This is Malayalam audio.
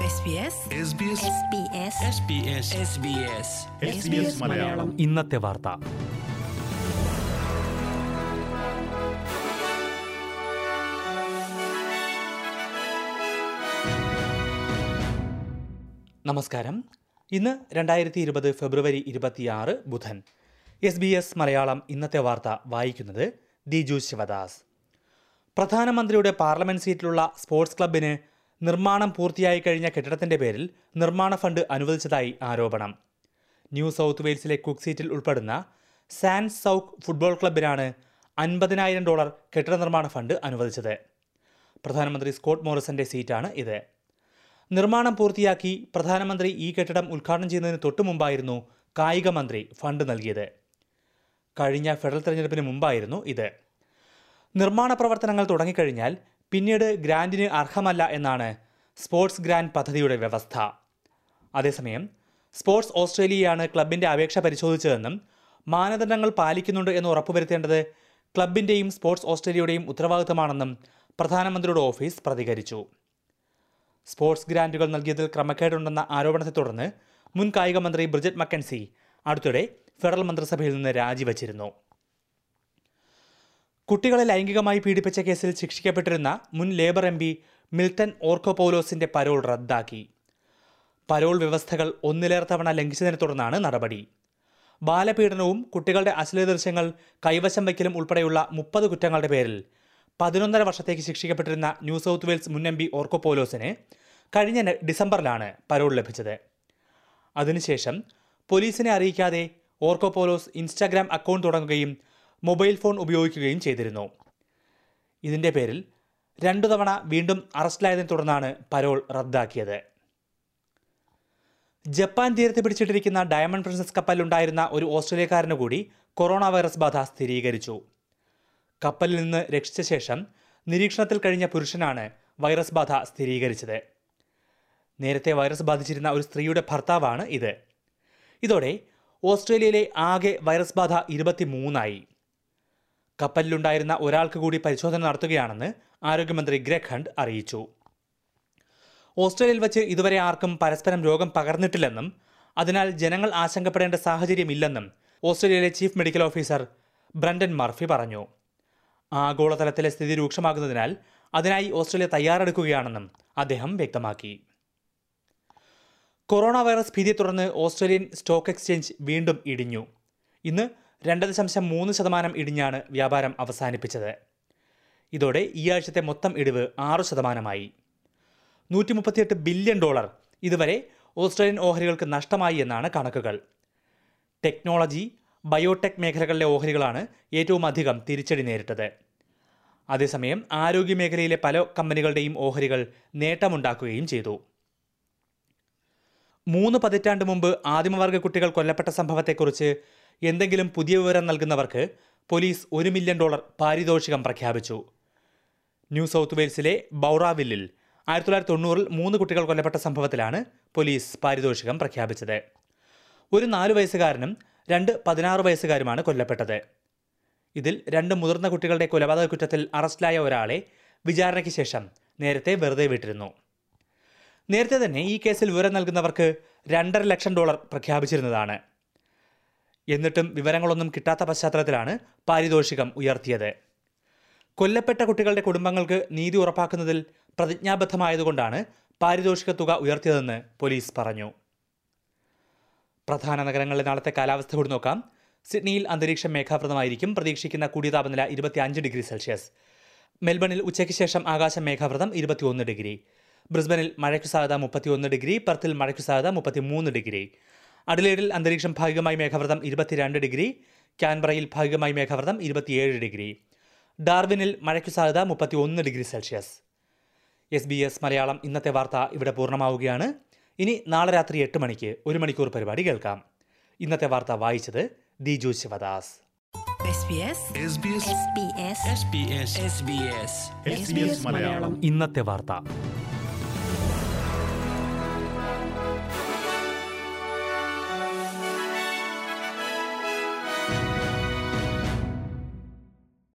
SBS SBS SBS മലയാളം ഇന്നത്തെ വാർത്ത നമസ്കാരം ഇന്ന് രണ്ടായിരത്തി ഇരുപത് ഫെബ്രുവരി ഇരുപത്തിയാറ് ബുധൻ എസ് ബി എസ് മലയാളം ഇന്നത്തെ വാർത്ത വായിക്കുന്നത് ദിജു ശിവദാസ് പ്രധാനമന്ത്രിയുടെ പാർലമെന്റ് സീറ്റിലുള്ള സ്പോർട്സ് ക്ലബിന് നിർമ്മാണം പൂർത്തിയായി കഴിഞ്ഞ കെട്ടിടത്തിന്റെ പേരിൽ നിർമ്മാണ ഫണ്ട് അനുവദിച്ചതായി ആരോപണം ന്യൂ സൗത്ത് വെയിൽസിലെ കുക്ക് സീറ്റിൽ ഉൾപ്പെടുന്ന സാൻ സൗക്ക് ഫുട്ബോൾ ക്ലബിനാണ് അൻപതിനായിരം ഡോളർ കെട്ടിട നിർമ്മാണ ഫണ്ട് അനുവദിച്ചത് പ്രധാനമന്ത്രി സ്കോട്ട് മോറിസന്റെ സീറ്റാണ് ഇത് നിർമ്മാണം പൂർത്തിയാക്കി പ്രധാനമന്ത്രി ഈ കെട്ടിടം ഉദ്ഘാടനം ചെയ്യുന്നതിന് തൊട്ടു മുമ്പായിരുന്നു കായിക മന്ത്രി ഫണ്ട് നൽകിയത് കഴിഞ്ഞ ഫെഡറൽ തെരഞ്ഞെടുപ്പിന് മുമ്പായിരുന്നു ഇത് നിർമ്മാണ പ്രവർത്തനങ്ങൾ തുടങ്ങിക്കഴിഞ്ഞാൽ പിന്നീട് ഗ്രാന്റിന് അർഹമല്ല എന്നാണ് സ്പോർട്സ് ഗ്രാന്റ് പദ്ധതിയുടെ വ്യവസ്ഥ അതേസമയം സ്പോർട്സ് ഓസ്ട്രേലിയയാണ് ക്ലബിന്റെ അപേക്ഷ പരിശോധിച്ചതെന്നും മാനദണ്ഡങ്ങൾ പാലിക്കുന്നുണ്ട് എന്ന് ഉറപ്പുവരുത്തേണ്ടത് ക്ലബിന്റെയും സ്പോർട്സ് ഓസ്ട്രേലിയയുടെയും ഉത്തരവാദിത്തമാണെന്നും പ്രധാനമന്ത്രിയുടെ ഓഫീസ് പ്രതികരിച്ചു സ്പോർട്സ് ഗ്രാന്റുകൾ നൽകിയതിൽ ക്രമക്കേടുണ്ടെന്ന ആരോപണത്തെ തുടർന്ന് മുൻ കായിക മന്ത്രി ബ്രിജറ്റ് മക്കൻസി അടുത്തിടെ ഫെഡറൽ മന്ത്രിസഭയിൽ നിന്ന് രാജിവച്ചിരുന്നു കുട്ടികളെ ലൈംഗികമായി പീഡിപ്പിച്ച കേസിൽ ശിക്ഷിക്കപ്പെട്ടിരുന്ന മുൻ ലേബർ എം പി മിൽട്ടൺ ഓർക്കോപൗലോസിന്റെ പരോൾ റദ്ദാക്കി പരോൾ വ്യവസ്ഥകൾ ഒന്നിലേറെ തവണ ലംഘിച്ചതിനെ തുടർന്നാണ് നടപടി ബാലപീഡനവും കുട്ടികളുടെ അശ്ലീല ദൃശ്യങ്ങൾ കൈവശം വയ്ക്കലും ഉൾപ്പെടെയുള്ള മുപ്പത് കുറ്റങ്ങളുടെ പേരിൽ പതിനൊന്നര വർഷത്തേക്ക് ശിക്ഷിക്കപ്പെട്ടിരുന്ന ന്യൂ സൗത്ത് വെയിൽസ് മുൻ എം പി ഓർക്കോപോലോസിന് കഴിഞ്ഞ ന- ഡിസംബറിലാണ് പരോൾ ലഭിച്ചത് അതിനുശേഷം പോലീസിനെ അറിയിക്കാതെ ഓർക്കോപോലോസ് ഇൻസ്റ്റാഗ്രാം അക്കൗണ്ട് തുടങ്ങുകയും മൊബൈൽ ഫോൺ ഉപയോഗിക്കുകയും ചെയ്തിരുന്നു ഇതിന്റെ പേരിൽ രണ്ടു തവണ വീണ്ടും അറസ്റ്റിലായതിനെ തുടർന്നാണ് പരോൾ റദ്ദാക്കിയത് ജപ്പാൻ തീരത്ത് പിടിച്ചിട്ടിരിക്കുന്ന ഡയമണ്ട് പ്രിൻസസ് കപ്പലിലുണ്ടായിരുന്ന ഒരു ഓസ്ട്രേലിയക്കാരന് കൂടി കൊറോണ വൈറസ് ബാധ സ്ഥിരീകരിച്ചു കപ്പലിൽ നിന്ന് രക്ഷിച്ച ശേഷം നിരീക്ഷണത്തിൽ കഴിഞ്ഞ പുരുഷനാണ് വൈറസ് ബാധ സ്ഥിരീകരിച്ചത് നേരത്തെ വൈറസ് ബാധിച്ചിരുന്ന ഒരു സ്ത്രീയുടെ ഭർത്താവാണ് ഇത് ഇതോടെ ഓസ്ട്രേലിയയിലെ ആകെ വൈറസ് ബാധ ഇരുപത്തിമൂന്നായി കപ്പലിലുണ്ടായിരുന്ന ഒരാൾക്ക് കൂടി പരിശോധന നടത്തുകയാണെന്ന് ആരോഗ്യമന്ത്രി ഗ്രെഗ് ഹണ്ട് അറിയിച്ചു ഓസ്ട്രേലിയയിൽ വച്ച് ഇതുവരെ ആർക്കും പരസ്പരം രോഗം പകർന്നിട്ടില്ലെന്നും അതിനാൽ ജനങ്ങൾ ആശങ്കപ്പെടേണ്ട സാഹചര്യമില്ലെന്നും ഓസ്ട്രേലിയയിലെ chief medical officer Brendan Murphy പറഞ്ഞു ആഗോളതലത്തിലെ സ്ഥിതി രൂക്ഷമാകുന്നതിനാൽ അതിനായി ഓസ്ട്രേലിയ തയ്യാറെടുക്കുകയാണെന്നും അദ്ദേഹം വ്യക്തമാക്കി കൊറോണ വൈറസ് ഭീതിയെ തുടർന്ന് ഓസ്ട്രേലിയൻ സ്റ്റോക്ക് എക്സ്ചേഞ്ച് വീണ്ടും ഇടിഞ്ഞു ഇന്ന് രണ്ട് ദശാംശം മൂന്ന് ശതമാനം ഇടിഞ്ഞാണ് വ്യാപാരം അവസാനിപ്പിച്ചത് ഇതോടെ ഈ ആഴ്ചത്തെ മൊത്തം ഇടിവ് ആറ് ശതമാനമായി നൂറ്റി മുപ്പത്തിയെട്ട് ബില്യൺ ഡോളർ ഇതുവരെ ഓസ്ട്രേലിയൻ ഓഹരികൾക്ക് നഷ്ടമായി എന്നാണ് കണക്കുകൾ ടെക്നോളജി ബയോടെക് മേഖലകളിലെ ഓഹരികളാണ് ഏറ്റവും അധികം തിരിച്ചടി നേരിട്ടത് അതേസമയം ആരോഗ്യ മേഖലയിലെ പല കമ്പനികളുടെയും ഓഹരികൾ നേട്ടമുണ്ടാക്കുകയും ചെയ്തു മൂന്ന് പതിറ്റാണ്ട് മുമ്പ് ആദിമവർഗ കുട്ടികൾ കൊല്ലപ്പെട്ട സംഭവത്തെക്കുറിച്ച് എന്തെങ്കിലും പുതിയ വിവരം നൽകുന്നവർക്ക് പോലീസ് ഒരു മില്യൺ ഡോളർ പാരിതോഷികം പ്രഖ്യാപിച്ചു ന്യൂ സൗത്ത് വെയിൽസിലെ ബൗറാവില്ലിൽ ആയിരത്തി തൊള്ളായിരത്തി തൊണ്ണൂറിൽ മൂന്ന് കുട്ടികൾ കൊല്ലപ്പെട്ട സംഭവത്തിലാണ് പോലീസ് പാരിതോഷികം പ്രഖ്യാപിച്ചത് ഒരു നാല് വയസ്സുകാരനും രണ്ട് പതിനാറ് വയസ്സുകാരുമാണ് കൊല്ലപ്പെട്ടത് ഇതിൽ രണ്ട് മുതിർന്ന കുട്ടികളുടെ കൊലപാതക കുറ്റത്തിൽ അറസ്റ്റിലായ ഒരാളെ വിചാരണയ്ക്ക് ശേഷം നേരത്തെ വെറുതെ വിട്ടിരുന്നു നേരത്തെ തന്നെ ഈ കേസിൽ വിവരം നൽകുന്നവർക്ക് രണ്ടര ലക്ഷം ഡോളർ പ്രഖ്യാപിച്ചിരുന്നതാണ് എന്നിട്ടും വിവരങ്ങളൊന്നും കിട്ടാത്ത പശ്ചാത്തലത്തിലാണ് പാരിതോഷികം ഉയർത്തിയത് കൊല്ലപ്പെട്ട കുട്ടികളുടെ കുടുംബങ്ങൾക്ക് നീതി ഉറപ്പാക്കുന്നതിൽ പ്രതിജ്ഞാബദ്ധമായതുകൊണ്ടാണ് പാരിതോഷിക തുക ഉയർത്തിയതെന്ന് പോലീസ് പറഞ്ഞു പ്രധാന നഗരങ്ങളിലെ നാളത്തെ കാലാവസ്ഥ കൂടി നോക്കാം സിഡ്നിയിൽ അന്തരീക്ഷം മേഘാവൃതമായിരിക്കും പ്രതീക്ഷിക്കുന്ന കൂടിയ താപനില ഇരുപത്തിയഞ്ച് ഡിഗ്രി സെൽഷ്യസ് മെൽബണിൽ ഉച്ചയ്ക്ക് ശേഷം ആകാശം മേഘാവൃതം ഇരുപത്തിയൊന്ന് ഡിഗ്രി ബ്രിസ്ബനിൽ മഴയ്ക്കു സാധ്യത മുപ്പത്തിയൊന്ന് ഡിഗ്രി പെർത്തിൽ മഴയ്ക്കു സാധ്യത മുപ്പത്തിമൂന്ന് ഡിഗ്രി അഡിലേഡിൽ അന്തരീക്ഷം ഭാഗികമായി മേഘാവൃതം ഇരുപത്തിരണ്ട് ഡിഗ്രി ക്യാൻബറയിൽ ഭാഗികമായി മേഘാവൃതം ഇരുപത്തിയേഴ് ഡിഗ്രി ഡാർവിനിൽ മഴയ്ക്കു സാധ്യത മുപ്പത്തിയൊന്ന് degree Celsius S B S Malayalam ഇന്നത്തെ വാർത്ത ഇവിടെ പൂർണ്ണമാവുകയാണ് ഇനി നാളെ രാത്രി എട്ട് മണിക്ക് ഒരു മണിക്കൂർ പരിപാടി കേൾക്കാം ഇന്നത്തെ വാർത്ത വായിച്ചത് Diju Sivadas SBS SBS SBS SBS SBS Malayalam ഇന്നത്തെ വാർത്ത